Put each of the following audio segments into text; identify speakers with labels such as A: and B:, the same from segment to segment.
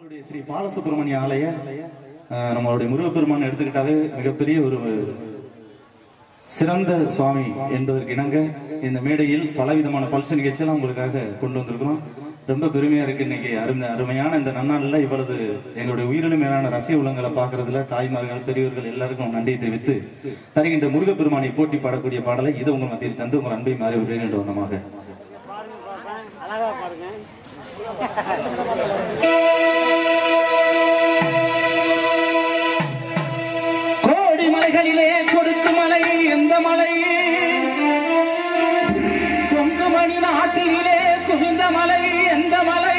A: நம்மளுடைய ஸ்ரீ பாலசுப்ரமணிய ஆலய அஹ், நம்மளுடைய முருகப்பெருமான் எடுத்துக்கிட்டாலே மிகப்பெரிய ஒரு சிறந்த சுவாமி என்பதற்கு இணங்க இந்த மேடையில் பலவிதமான பல்ச நிகழ்ச்சியெல்லாம் உங்களுக்காக கொண்டு வந்திருக்கிறோம் ரொம்ப பெருமையா இருக்கு இன்னைக்கு அருமை அருமையான இந்த நன்னாளில் இவ்வளவு எங்களுடைய உயிரினும் மேலான ரசிக உள்ளங்களை பார்க்கறதுல தாய்மார்கள் பெரியவர்கள் எல்லாருக்கும் நன்றியை தெரிவித்து தருகின்ற முருகப்பெருமானை போட்டி பாடக்கூடிய பாடலை இது உங்கள் மத்தியில் தந்து உங்கள் அன்பை மாறி ஒரு வேண்டு வண்ணமாக
B: அழகா பாருங்க
A: கோடி மலைகளிலே கொடுக்கு மலை எந்த மலை கொங்கு மணி நாட்டினிலே குவிந்த மலை எந்த மலை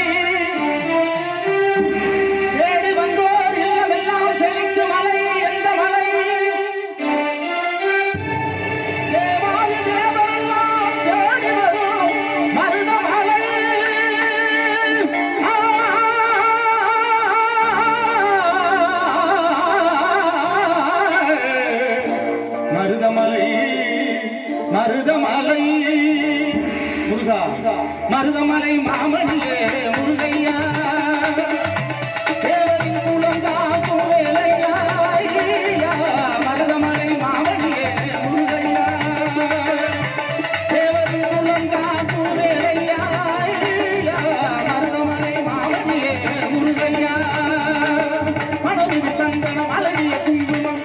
A: தேடி வந்தோர் இல்லமெல்லாம் செழித்து மலை எந்த மலை தேவாதி தேவரெல்லாம் தேடி வரும் மருதமலை மருதமலை மருதமலை முருகா மருதமலை மாமணியே முருகையா தேவரின் குலங்காக்கும் வேலையா ஐயா, மருதமலை மாமணியே முருகையா தேவரின் குலங்காக்கும் வேலையா ஐயா, மருதமலை மாமணியே முருகையா மனமிது சந்தனம் அழகிய குங்குமம்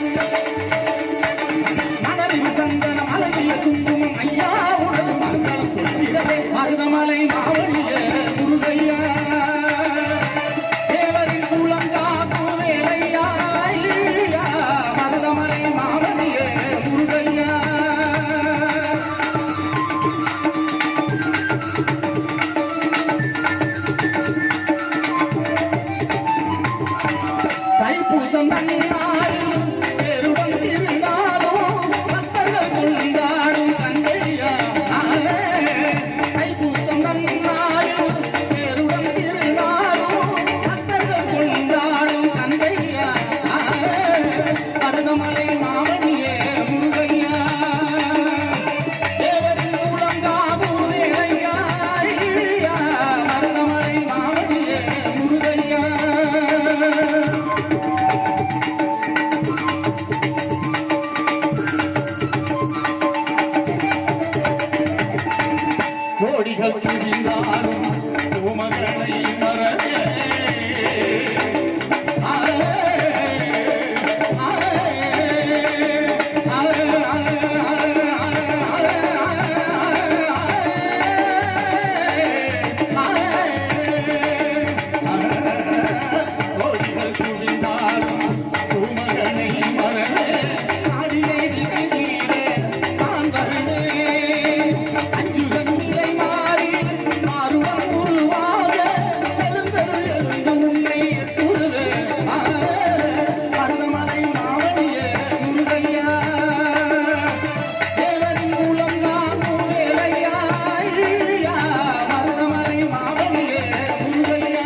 A: மணலில் சந்தனம் அழகிய குங்குமம் ஐயா உனது மங்களம் சொல்கிறதே மருதமலை மாவடிய முருகையா தேவரின் குலங்காக்கும் வேலையா ஐயா, மருதமலை மாவடிய முருகையா தைப்பூசம் நன்னாளில் பெருவன் திருநாளும் பக்தர்கள் கொண்டாடும் கந்தையா தைப்பூசம் நன்னாளில் பெருவன் திருநாளும் பக்தர்கள் கொண்டாடும் கந்தையா மருதமலை மாமணியே முருகையா தேவரின் குலங்காவும் வேலையா ஐயா, மருதமலை மாமணியே முருகையா கோடிகள் குவிந்தாலும் உமகளை மறவே கோடிகள் குவிந்தாலும் உமகளை மறவே அடியை திகைதீரே நான் வருவேன் அஞ்சுடன் நிலை மாறி மாறுவன் உருவாக எழுந்தருள் எழுந்து உன்னை எட்டுருவேன் மருதமலை மாவடியே முருகையா தேவரின் மூலம் காக்கும் வேலையா ஐயா, மருதமலை மாவடியே முருகையா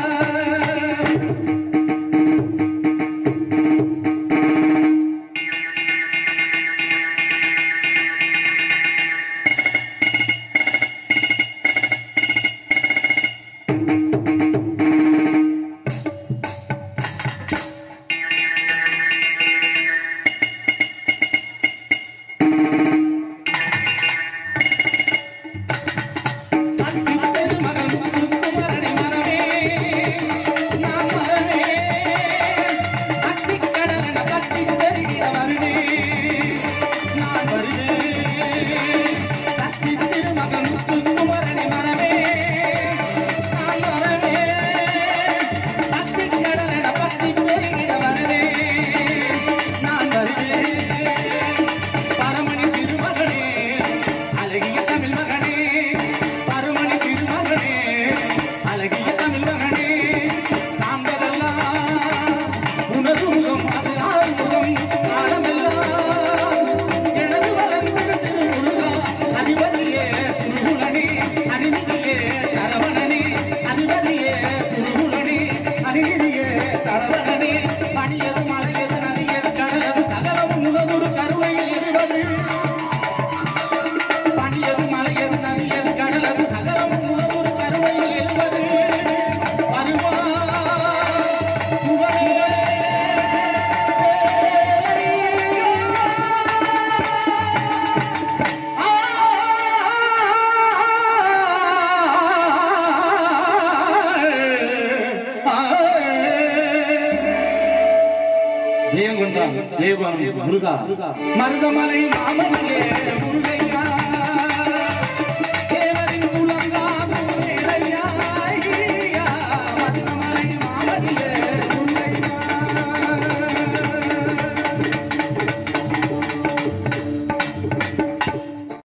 A: சக்தி பெருமகன் முத்துக்குமரனை மறவே நான் மறவே அத்தி கடலென கத்தி பெருகிட வருவே நான் வருவேன் சக்தி திருமகன் முத்துக்குமரனை மறவே நான் மறவே அத்தி கடலென கத்தி பெருகிட வருவே நான் வருவேன் பரமணி திருமகனே அழகிய தமிழ் மகனே பருமணி திருமகனே அழகிய தமிழ் மகனே காண்பதெல்லாம் உனது முகம் அது ஆறு முகம் காலமெல்லாம் எனது வளர் திரு திருமுருகா அதிபதியே குருகுலனே அனிதியே சரவணனே அதிபதியே குருகுலனே அனிதியே சரவணனே பணியது மலையது நதியது கடலது சகலமும் உலகொரு கருணையில் இருவது பணியது மலையது நதியது கடலது சகலம் உலகொரு கருணையில் எழுவது வருவாய் ஜெயகொண்டான் ஜெயபாலம் முருகா மருதமலை மாமனியே முருகையா